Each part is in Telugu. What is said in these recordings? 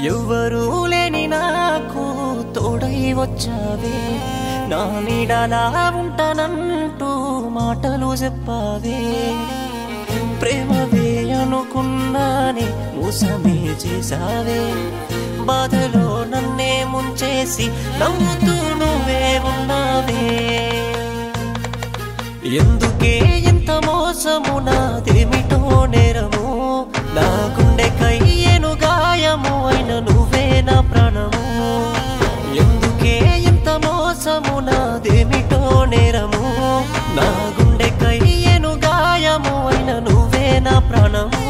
ఎవ్వరూ లేని నాకు తోడై వచ్చావే నా నీడలా ఉంటానంటూ మాటలు చెప్పావే ప్రేమవే అనుకున్నాని మోసమే చేసావే బాధలో నన్నే ముంచేసి నవ్వుతూ నువ్వే ఉన్నావే ఎందుకే ఇంత మోసము నాదేమిటో నేరము నా గుండె కయ్యను గాయము అయిన నువ్వే నా ప్రాణము ఎందుకే ఇంత మోసము నాదేమిటో నేరము నా గుండె కయ్యను గాయము అయిన నువ్వే నా ప్రాణము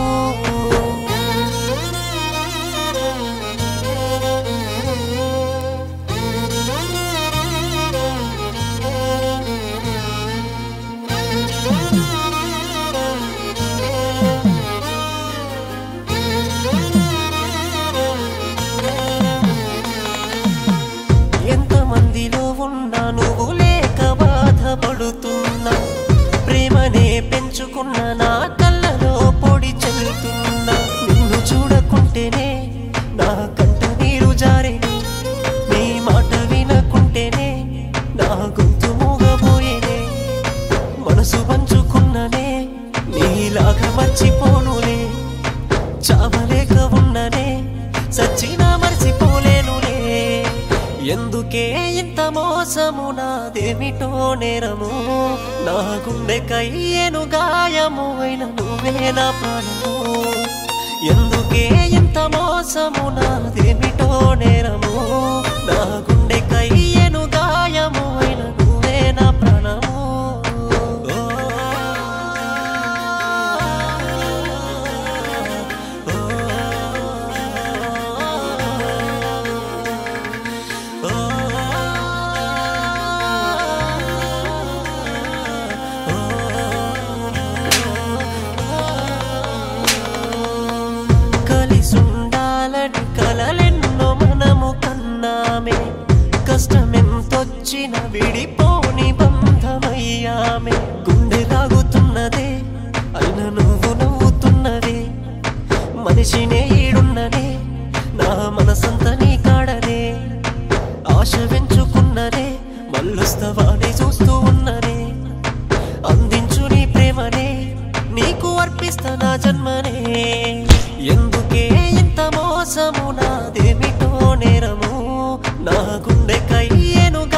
ఎంతమందిలో ఉన్నా నువ్వు లేక బాధపడుతున్నా ప్రేమనే పెంచుకున్న నా కళ్ళలో పొడి చల్లుతున్నా నిన్ను చూడకుంటేనే నా కంట నీరు జారేనే నీ మాట వినకుంటేనే నా గొంతు మూగబోయేనే మనసు పంచుకున్ననే నీలాగా మర్చిపోనులే చావలేక ఉన్ననే సచ్చినా మర్చిపోలేనులే ఎందుకే ఇంత మోసము నాదేమిటో నేరము నా గుండె కయ్యేను గాయము అయిన నువ్వే నా ప్రాణము ఎందుకే ఇంత మోసము నాదేమిటో నేరము నా గుండె కయ్యేను గాయము అయిన నువ్వే నా ప్రాణము కలిసుండాలని కలలెన్నో మనము కన్నామే కష్టమెంతొచ్చిన విడిపోని బంధమయ్యామే గుండె లాగుతున్నదే అయిన నువ్వు నవ్వుతున్నదే మనిషినే ఈడున్ననే నా మనసంతా నీ కాడనే ఆశ పెంచుకున్ననే మళ్ళొస్తవానే చూస్తూ ఉన్ననే అందించు నీ ప్రేమనే నీకు అర్పిస్తా నా జన్మనే ఎందుకే ఇంత మోసము నాదేమిటో నేరము నా గుండె కయ్యేను